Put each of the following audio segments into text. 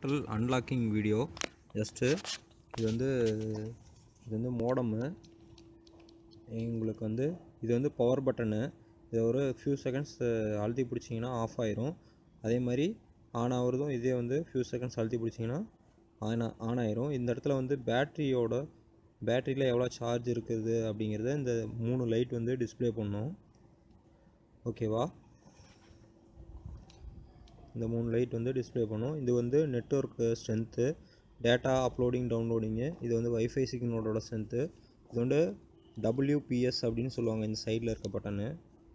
portal unlocking video just இது வந்து இது வந்து மோடமு உங்களுக்கு வந்து இது வந்து பவர் பட்டனு இதை ஒரு ஃபியூ செகண்ட்ஸ் அழுத்தி பிடிச்சிங்கன்னா ஆஃப் ஆயிரும் அதே மாதிரி ஆன் ஆகுறதும் இதே வந்து ஃபியூ செகண்ட்ஸ் அழுத்தி பிடிச்சிங்கன்னா ஆன் ஆன் ஆயிரும் இந்த இடத்துல வந்து பேட்டரியோட பேட்டரியில் எவ்வளோ சார்ஜ் இருக்குது அப்படிங்கிறத இந்த மூணு லைட் வந்து டிஸ்ப்ளே பண்ணும் ஓகேவா இந்த மூணு லைட் வந்து டிஸ்ப்ளே பண்ணும் இது வந்து network strength data uploading downloading இது வந்து வைஃபை சிக்னலோட ஸ்ட்ரென்த்து இது வந்து டபிள்யூபிஎஸ் அப்படின்னு சொல்லுவாங்க இந்த சைடில் இருக்க பட்டனு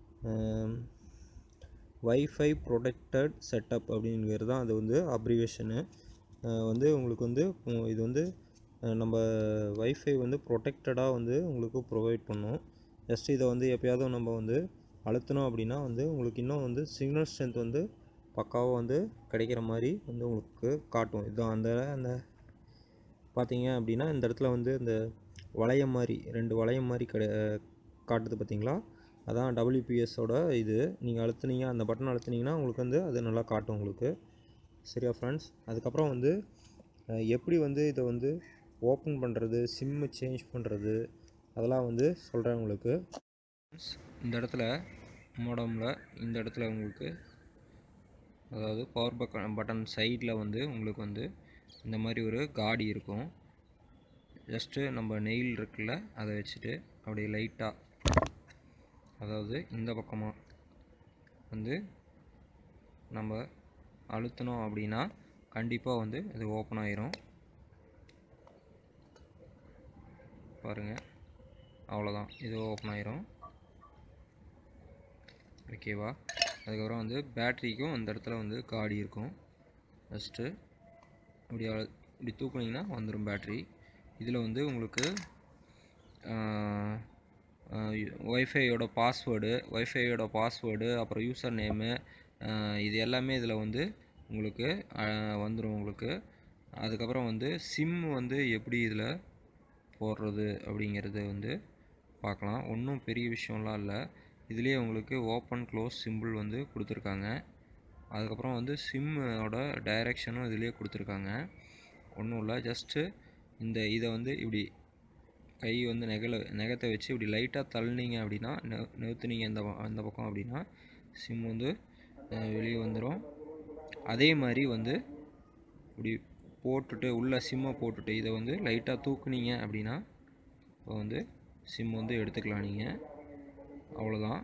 வைஃபை ப்ரொடெக்டட் செட்டப் அப்படிங்கிறது தான் அது வந்து அப்ரிவேஷனு வந்து உங்களுக்கு வந்து உம், இது வந்து அஹ், நம்ம வைஃபை வந்து ப்ரொடெக்டடாக வந்து உங்களுக்கு ப்ரொவைட் பண்ணும் ஜஸ்ட் இதை வந்து எப்பயாவது நம்ம வந்து அழுத்தினோம் அப்படின்னா வந்து உங்களுக்கு இன்னும் வந்து சிக்னல் ஸ்ட்ரென்த் வந்து பக்காவாக வந்து கிடைக்கிற மாதிரி வந்து உங்களுக்கு காட்டும் இதுதான் அந்த அந்த பார்த்தீங்க அப்படின்னா இந்த இடத்துல வந்து இந்த வளையம் மாதிரி ரெண்டு வளையம் மாதிரி கிடை காட்டுது பார்த்தீங்களா அதான் டபிள்யூபிஎஸோட இது நீங்கள் அழுத்துனீங்க அந்த பட்டன் அழுத்துனீங்கன்னா உங்களுக்கு வந்து அது நல்லா காட்டும் உங்களுக்கு சரியா ஃப்ரெண்ட்ஸ் அதுக்கப்புறம் வந்து அஹ், எப்படி வந்து இதை வந்து ஓப்பன் பண்ணுறது சிம்மு சேஞ்ச் பண்ணுறது அதெல்லாம் வந்து சொல்கிறேன் உங்களுக்கு இந்த இடத்துல மோடமில் இந்த இடத்துல உங்களுக்கு அதாவது பவர் பட்டன் பட்டன் சைடில் வந்து உங்களுக்கு வந்து இந்த மாதிரி ஒரு காடி இருக்கும் ஜஸ்ட்டு நம்ம நெயில் இருக்குல்ல அதை வச்சுட்டு அப்படியே லைட்டாக அதாவது இந்த பக்கமாக வந்து நம்ம அழுத்தினோம் அப்படின்னா கண்டிப்பாக வந்து இது ஓப்பன் ஆயிரும் பாருங்கள் அவ்வளோதான் இது ஓப்பன் ஆயிரும் ஓகேவா அதுக்கப்புறம் வந்து பேட்ரிக்கும் அந்த இடத்துல வந்து காடி இருக்கும் ஜஸ்ட்டு இப்படி அழ- இப்படி தூக்குனீங்கன்னா வந்துடும் பேட்ரி இதில் வந்து உங்களுக்கு ஒய்ஃபையோட பாஸ்வேர்டு ஒய்ஃபையோட பாஸ்வேர்டு அப்புறம் யூசர் நேமு இது எல்லாமே இதில் வந்து உங்களுக்கு வந்துடும் உங்களுக்கு அதுக்கப்புறம் வந்து சிம் வந்து எப்படி இதில் போடுறது அப்படிங்கிறது வந்து பார்க்கலாம் ஒன்றும் பெரிய விஷயம்லாம் இல்லை இதுலேயே உங்களுக்கு ஓப்பன் க்ளோஸ் சிம்பிள் வந்து கொடுத்துருக்காங்க அதுக்கப்புறம் வந்து சிம்மோட டைரெக்ஷனும் இதுலேயே கொடுத்துருக்காங்க ஒன்றும் இல்லை ஜஸ்ட்டு இந்த இதை வந்து இப்படி கை வந்து நெகல நெகத்தை வச்சு இப்படி லைட்டாக தள்ளினீங்க அப்படின்னா நெ நிறுத்துனீங்க இந்த ப- அந்த பக்கம் அப்படின்னா சிம் வந்து வெளியே வந்துடும் அதே மாதிரி வந்து இப்படி போட்டுட்டு உள்ள சிம்மை போட்டுட்டு இதை வந்து லைட்டாக தூக்குனீங்க அப்படின்னா இப்போ வந்து சிம் வந்து எடுத்துக்கலாம் நீங்கள் அவ்வளோதான்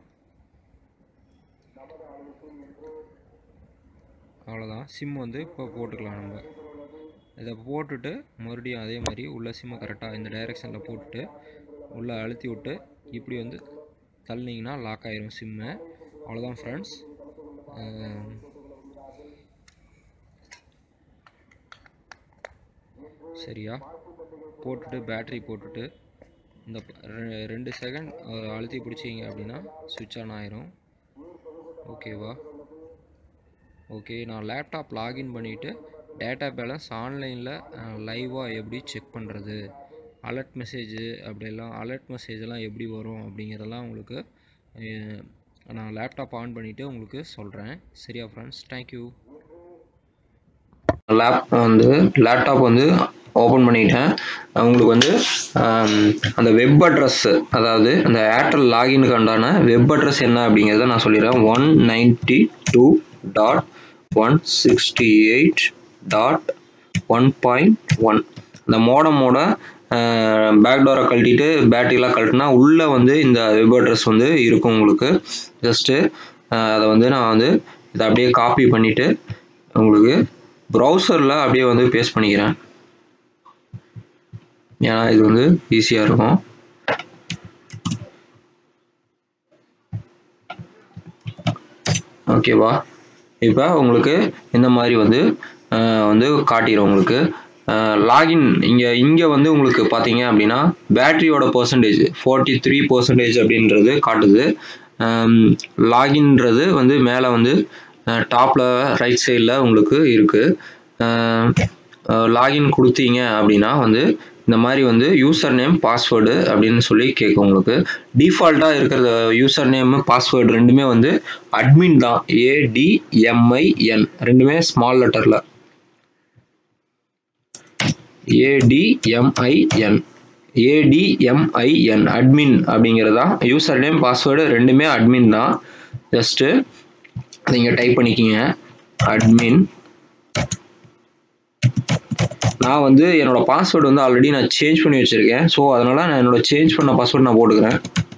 அவ்வளோதான் சிம் வந்து இப்போ போட்டுக்கலாம் நம்ம இதை போட்டுட்டு மறுபடியும் அதே மாதிரி உள்ள சிம்மை கரெக்டாக இந்த டைரெக்ஷனில் போட்டுட்டு உள்ளே அழுத்தி விட்டு இப்படி வந்து தள்ளினீங்கன்னா லாக் ஆயிரும் சிம்மு அவ்வளோதான் ஃப்ரெண்ட்ஸ் சரியா போட்டுட்டு பேட்டரி போட்டுட்டு இந்த ப- ரெ- ரெண்டு செகண்ட் அழுத்தி பிடிச்சிங்க அப்படின்னா சுவிட்ச் ஆன் ஆயிரும் ஓகேவா ஓகே நான் லேப்டாப் லாகின் பண்ணிவிட்டு டேட்டா பேலன்ஸ் ஆன்லைனில் லைவாக எப்படி செக் பண்ணுறது அலர்ட் மெசேஜு அப்படியெல்லாம் அலர்ட் மெசேஜெல்லாம் எப்படி வரும் அப்படிங்கிறதெல்லாம் உங்களுக்கு அஹ், நான் லேப்டாப் ஆன் பண்ணிவிட்டு உங்களுக்கு சொல்கிறேன் சரியா ஃப்ரெண்ட்ஸ் தேங்க்யூ லேப் வந்து லேப்டாப் வந்து ஓப்பன் பண்ணிட்டேன் உங்களுக்கு வந்து ஆம், அந்த வெப் அட்ரஸ் அதாவது அந்த ஏர்டெல் லாகினுக்கு உண்டான வெப் அட்ரஸ் என்ன அப்படிங்கிறத நான் சொல்லிடுறேன் one ninety two dot one sixty eight dot one point one இந்த மோடமோட பேக்டோரை கழட்டிட்டு பேட்டரிலாம் கழட்டினா உள்ளே வந்து இந்த வெப் அட்ரஸ் வந்து இருக்கும் உங்களுக்கு ஜஸ்ட்டு அதை வந்து நான் வந்து இதை அப்படியே காப்பி பண்ணிவிட்டு உங்களுக்கு ப்ரௌசரில் அப்படியே வந்து பேஸ்ட் பண்ணிக்கிறேன் ஏன்னா இது வந்து ஈஸியாக இருக்கும் ஓகேவா இப்போ உங்களுக்கு இந்த மாதிரி வந்து அஹ், வந்து காட்டிடும் உங்களுக்கு லாகின் இங்கே இங்கே வந்து உங்களுக்கு பார்த்தீங்க அப்படின்னா பேட்டரியோட பர்சன்டேஜ் ஃபோர்ட்டி த்ரீ பர்சன்டேஜ் அப்படின்றது காட்டுது லாகின்றது வந்து மேலே வந்து டாப்பில் ரைட் சைடில் உங்களுக்கு இருக்குது லாகின் கொடுத்தீங்க அப்படின்னா வந்து இந்த மாதிரி வந்து யூசர் நேம் பாஸ்வேர்டு அப்படின்னு சொல்லி கேட்கும் உங்களுக்கு டிஃபால்ட்டாக இருக்கிற யூசர் நேம் பாஸ்வேர்டு ரெண்டுமே வந்து அட்மின் தான் ஏடிஎம்ஐஎன் ரெண்டுமே ஸ்மால் லெட்டரில் ஏடிஎம்ஐஎன் ஏடிஎம்ஐஎன் அட்மின் அப்படிங்கிறது தான் யூசர் நேம் பாஸ்வேர்டு ரெண்டுமே அட்மின் தான் ஜஸ்ட்டு நீங்கள் டைப் பண்ணிக்கிங்க அட்மின் நான் வந்து என்னோட பாஸ்வேர்டு வந்து ஆல்ரெடி நான் சேஞ்ச் பண்ணி வச்சுருக்கேன் ஸோ அதனால் நான் என்னோட சேஞ்ச் பண்ண பாஸ்வேர்டு நான் போட்டுக்கிறேன்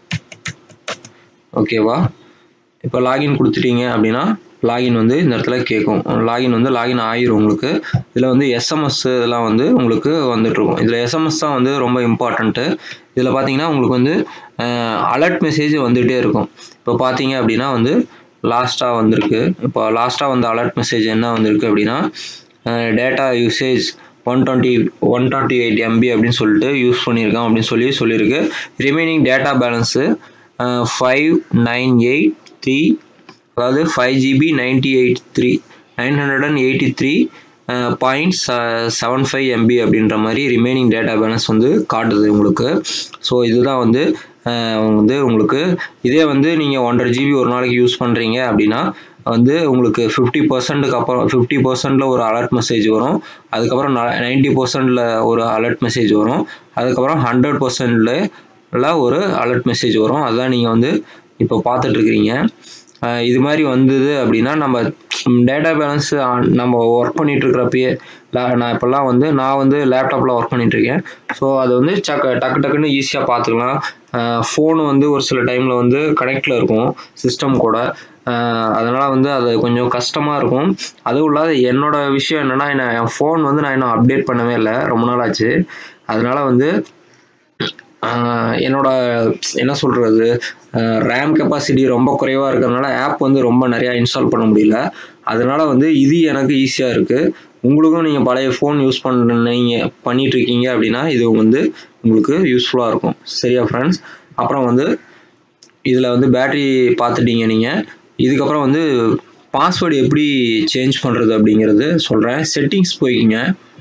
ஓகேவா இப்போ லாகின் கொடுத்துட்டீங்க அப்படின்னா லாகின் வந்து இந்த இடத்துல கேட்கும் லாகின் வந்து லாகின் ஆயிரும் உங்களுக்கு இதில் வந்து எஸ்எம்எஸ் இதெல்லாம் வந்து உங்களுக்கு வந்துட்டுருக்கும் இதில் எஸ்எம்எஸ் தான் வந்து ரொம்ப இம்பார்ட்டண்ட்டு இதில் பார்த்தீங்கன்னா உங்களுக்கு வந்து அலர்ட் மெசேஜ் வந்துகிட்டே இருக்கும் இப்போ பார்த்தீங்க அப்படின்னா வந்து லாஸ்ட்டாக வந்திருக்கு இப்போ லாஸ்ட்டாக வந்த அலர்ட் மெசேஜ் என்ன வந்திருக்கு அப்படின்னா data usage one twenty one twenty eight MB அப்படின்னு சொல்லிட்டு யூஸ் பண்ணியிருக்கான் அப்படின்னு சொல்லி சொல்லியிருக்கு remaining data balance five nine eight three அதாவது five GB ninety eight three nine hundred and eighty three point seven five MB அப்படின்ற மாதிரி ரிமைனிங் டேட்டா பேலன்ஸ் வந்து காட்டுது உங்களுக்கு ஸோ இதுதான் வந்து வந்து உங்களுக்கு இதே வந்து நீங்கள் ஒன்றரை ஜிபி ஒரு நாளைக்கு யூஸ் பண்ணுறீங்க அப்படின்னா வந்து உங்களுக்கு ஃபிஃப்டி பர்சன்ட்டுக்கு அப்புறம் ஃபிஃப்டி பர்சன்டில் ஒரு அலர்ட் மெசேஜ் வரும் அதுக்கப்புறம் நைன்ட்டி பர்சன்டில் ஒரு அலர்ட் மெசேஜ் வரும் அதுக்கப்புறம் ஹண்ட்ரட் பர்சன்டில் ஒரு அலர்ட் மெசேஜ் வரும் அதுதான் நீங்கள் வந்து இப்போ பார்த்துட்ருக்கிறீங்க இது மாதிரி வந்தது அப்படின்னா நம்ம டேட்டா பேலன்ஸ் நம்ம ஒர்க் பண்ணிட்டு இருக்கிறப்பயே நான் இப்போல்லாம் வந்து நான் வந்து லேப்டாப்பில் ஒர்க் பண்ணிட்டு இருக்கேன் ஸோ அது வந்து சக்க டக்கு டக்குன்னு ஈஸியாக பார்த்துக்கலாம் ஃபோனு வந்து ஒரு சில டைமில் வந்து கனெக்டில் இருக்கும் சிஸ்டம் கூட அதனால் வந்து அது கொஞ்சம் கஷ்டமாக இருக்கும் அதுவும் இல்லாத என்னோட விஷயம் என்னென்னா என்ன என் ஃபோன் வந்து நான் இன்னும் அப்டேட் பண்ணவே இல்லை ரொம்ப நாள் ஆச்சு அதனால் வந்து என்னோட என்ன சொல்கிறது ரேம் கெப்பாசிட்டி ரொம்ப குறைவாக இருக்கிறதுனால ஆப் வந்து ரொம்ப நிறையா இன்ஸ்டால் பண்ண முடியல அதனால் வந்து இது எனக்கு ஈஸியாக இருக்குது உங்களுக்கும் நீங்கள் பழைய ஃபோன் யூஸ் பண்ணீங்க பண்ணிட்டு இருக்கீங்க அப்படின்னா இது வந்து உங்களுக்கு யூஸ்ஃபுல்லாக இருக்கும் சரியா ஃப்ரெண்ட்ஸ் அப்புறம் வந்து இதில் வந்து பேட்ரி பார்த்துட்டீங்க நீங்கள் இதுக்கப்புறம் வந்து பாஸ்வேர்டு எப்படி சேஞ்ச் பண்ணுறது அப்படிங்கிறது சொல்கிறேன் செட்டிங்ஸ் போய்க்கிங்க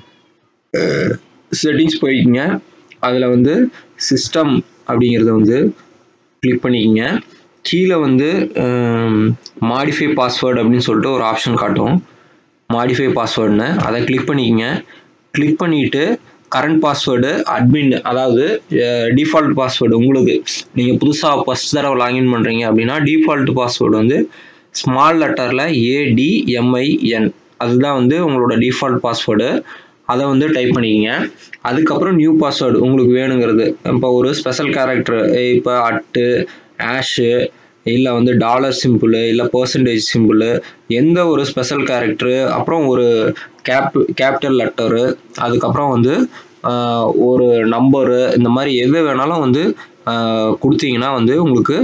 செட்டிங்ஸ் போய்க்கிங்க அதில் வந்து சிஸ்டம் அப்படிங்கிறத வந்து கிளிக் பண்ணிக்கிங்க கீழே வந்து மாடிஃபை பாஸ்வேர்டு அப்படின்னு சொல்லிட்டு ஒரு ஆப்ஷன் காட்டும் மாடிஃபை பாஸ்வேர்டுன்னு அதை கிளிக் பண்ணிக்கிங்க கிளிக் பண்ணிவிட்டு கரண்ட் பாஸ்வேர்டு அட்மின் அதாவது டிஃபால்ட் பாஸ்வேர்டு உங்களுக்கு நீங்கள் புதுசாக ஃபஸ்ட் தடவை லாகின் பண்ணுறீங்க அப்படின்னா டிஃபால்ட் பாஸ்வேர்டு வந்து ஸ்மால் லெட்டரில் ஏடிஎம்ஐஎன் அதுதான் வந்து உங்களோட டிஃபால்ட் பாஸ்வேர்டு அதை வந்து டைப் பண்ணிக்கிங்க அதுக்கப்புறம் நியூ பாஸ்வேர்டு உங்களுக்கு வேணுங்கிறது இப்போ ஒரு ஸ்பெஷல் கேரக்டர் இப்போ அட்டு ஆஷு இல்லை வந்து டாலர் சிம்பிள் இல்லை பர்சன்டேஜ் சிம்பிள் எந்த ஒரு ஸ்பெஷல் கேரக்டரு அப்புறம் ஒரு கேப் கேபிட்டல் லெட்டரு அதுக்கப்புறம் வந்து ஒரு நம்பரு இந்த மாதிரி எது வேணாலும் வந்து கொடுத்தீங்கன்னா வந்து உங்களுக்கு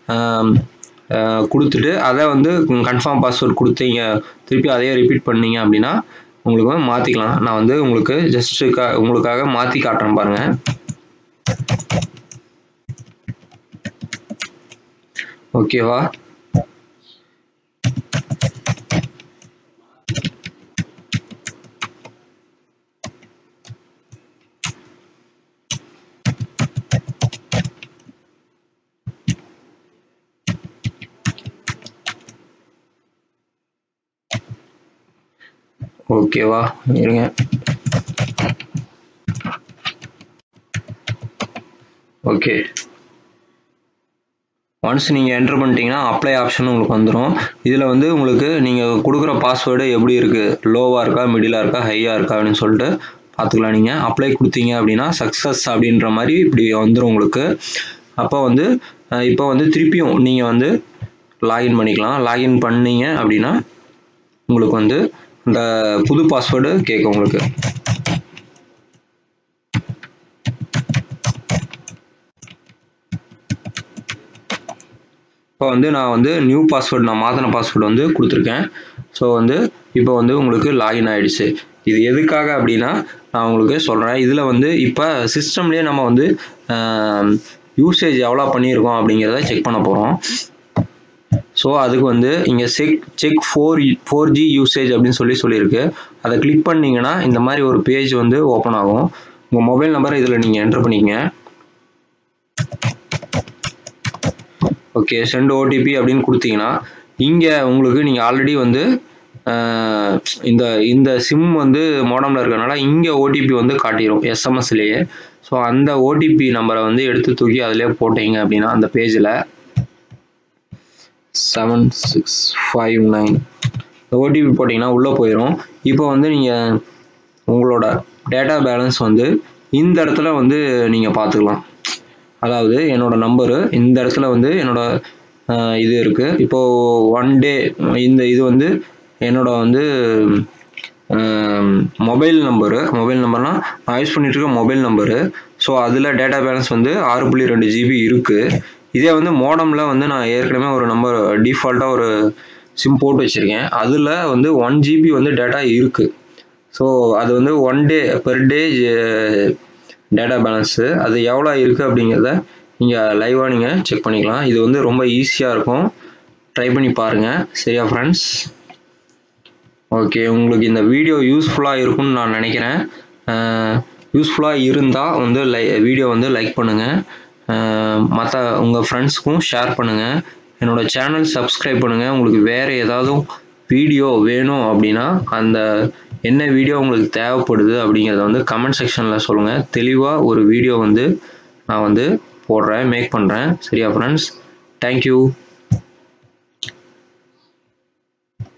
கொடுத்துட்டு அதை வந்து கன்ஃபார்ம் பாஸ்வேர்ட் கொடுத்தீங்க திருப்பி அதையே ரிப்பீட் பண்ணீங்க அப்படின்னா உங்களுக்கு வந்து மாற்றிக்கலாம் நான் வந்து உங்களுக்கு ஜஸ்ட்டு கா உங்களுக்காக மாற்றி காட்டுறேன் பாருங்கள் ஓகேவா ஓகேவா இருங்க ஓகே ஒன்ஸ் நீங்கள் என்ட்ரு பண்ணிட்டீங்கன்னா அப்ளை ஆப்ஷன் உங்களுக்கு வந்துடும் இதில் வந்து உங்களுக்கு நீங்கள் கொடுக்குற பாஸ்வேர்டு எப்படி இருக்குது லோவாக இருக்கா மிடிலாக இருக்கா ஹையாக இருக்கா அப்படின்னு சொல்லிட்டு பார்த்துக்கலாம் நீங்கள் அப்ளை கொடுத்தீங்க அப்படின்னா சக்ஸஸ் அப்படின்ற மாதிரி இப்படி வந்துடும் உங்களுக்கு அப்போ வந்து இப்போ வந்து திருப்பியும் நீங்கள் வந்து லாகின் பண்ணிக்கலாம் லாகின் பண்ணீங்க அப்படின்னா உங்களுக்கு வந்து இந்த புது பாஸ்வேர்டு கேட்கும் உங்களுக்கு இப்போ வந்து நான் வந்து நியூ பாஸ்வேர்டு நான் மாற்றின பாஸ்வேர்டு வந்து கொடுத்துருக்கேன் ஸோ வந்து இப்போ வந்து உங்களுக்கு லாகின் ஆகிடுச்சு இது எதுக்காக அப்படின்னா நான் உங்களுக்கு சொல்கிறேன் இதில் வந்து இப்போ சிஸ்டம்லேயே நம்ம வந்து யூசேஜ் எவ்வளோ பண்ணியிருக்கோம் அப்படிங்கிறத செக் பண்ண போகிறோம் ஸோ அதுக்கு வந்து இங்கே check check four four G usage அப்படின்னு சொல்லி சொல்லியிருக்கு அதை கிளிக் பண்ணிங்கன்னா இந்த மாதிரி ஒரு பேஜ் வந்து ஓப்பன் ஆகும் உங்கள் மொபைல் நம்பரை இதில் நீங்கள் என்டர் பண்ணிக்கங்க ஓகே சென்ட் ஓடிபி அப்படின்னு கொடுத்தீங்கன்னா இங்கே உங்களுக்கு நீங்கள் ஆல்ரெடி வந்து ஆஹ் இந்த இந்த சிம் வந்து மோடமில் இருக்கறனால இங்கே ஓடிபி வந்து காட்டிடும் எஸ்எம்எஸ்லேயே ஸோ அந்த ஓடிபி நம்பரை வந்து எடுத்து தூக்கி அதிலே போட்டீங்க அப்படின்னா அந்த பேஜில் seven six five nine OTP போட்டிங்கன்னா உள்ளே போயிடும் இப்போ வந்து நீங்கள் உங்களோட டேட்டா பேலன்ஸ் வந்து இந்த இடத்துல வந்து நீங்கள் பார்த்துக்கலாம் அதாவது என்னோட நம்பரு இந்த இடத்துல வந்து என்னோட ஆஹ், இது இருக்குது இப்போது ஒன் டே இந்த இது வந்து என்னோட வந்து மொபைல் நம்பரு மொபைல் நம்பர்னால் நான் யூஸ் பண்ணிட்டு இருக்க மொபைல் நம்பரு ஸோ அதில் டேட்டா பேலன்ஸ் வந்து ஆறு புள்ளி ரெண்டு ஜிபி இருக்குது இதே வந்து மோடமில் வந்து நான் ஏற்கனவே ஒரு நம்பர் டிஃபால்ட்டாக ஒரு சிம் போட்டு வச்சுருக்கேன் அதில் வந்து ஒன் ஜிபி வந்து டேட்டா இருக்குது ஸோ அது வந்து one day per day data balance அது எவ்வளோ இருக்குது அப்படிங்கிறத நீங்கள் லைவாக நீங்கள் செக் பண்ணிக்கலாம் இது வந்து ரொம்ப ஈஸியாக இருக்கும் ட்ரை பண்ணி பாருங்கள் சரியா ஃப்ரெண்ட்ஸ் ஓகே உங்களுக்கு இந்த வீடியோ யூஸ்ஃபுல்லாக இருக்கும்னு நான் நினைக்கிறேன் யூஸ்ஃபுல்லாக இருந்தால் வந்து லை வீடியோ வந்து லைக் பண்ணுங்கள் மற்ற உங்கள் ஃப்ரெண்ட்ஸ்க்கும் ஷேர் பண்ணுங்கள் என்னோடய சேனல் சப்ஸ்கிரைப் பண்ணுங்கள் உங்களுக்கு வேறு ஏதாவது வீடியோ வேணும் அப்படின்னா அந்த என்ன வீடியோ உங்களுக்கு தேவைப்படுது அப்படிங்கிறத வந்து கமெண்ட் செக்ஷனில் சொல்லுங்கள் தெளிவாக ஒரு வீடியோ வந்து நான் வந்து போடுறேன் மேக் பண்ணுறேன் சரியா ஃப்ரெண்ட்ஸ் தேங்க்யூ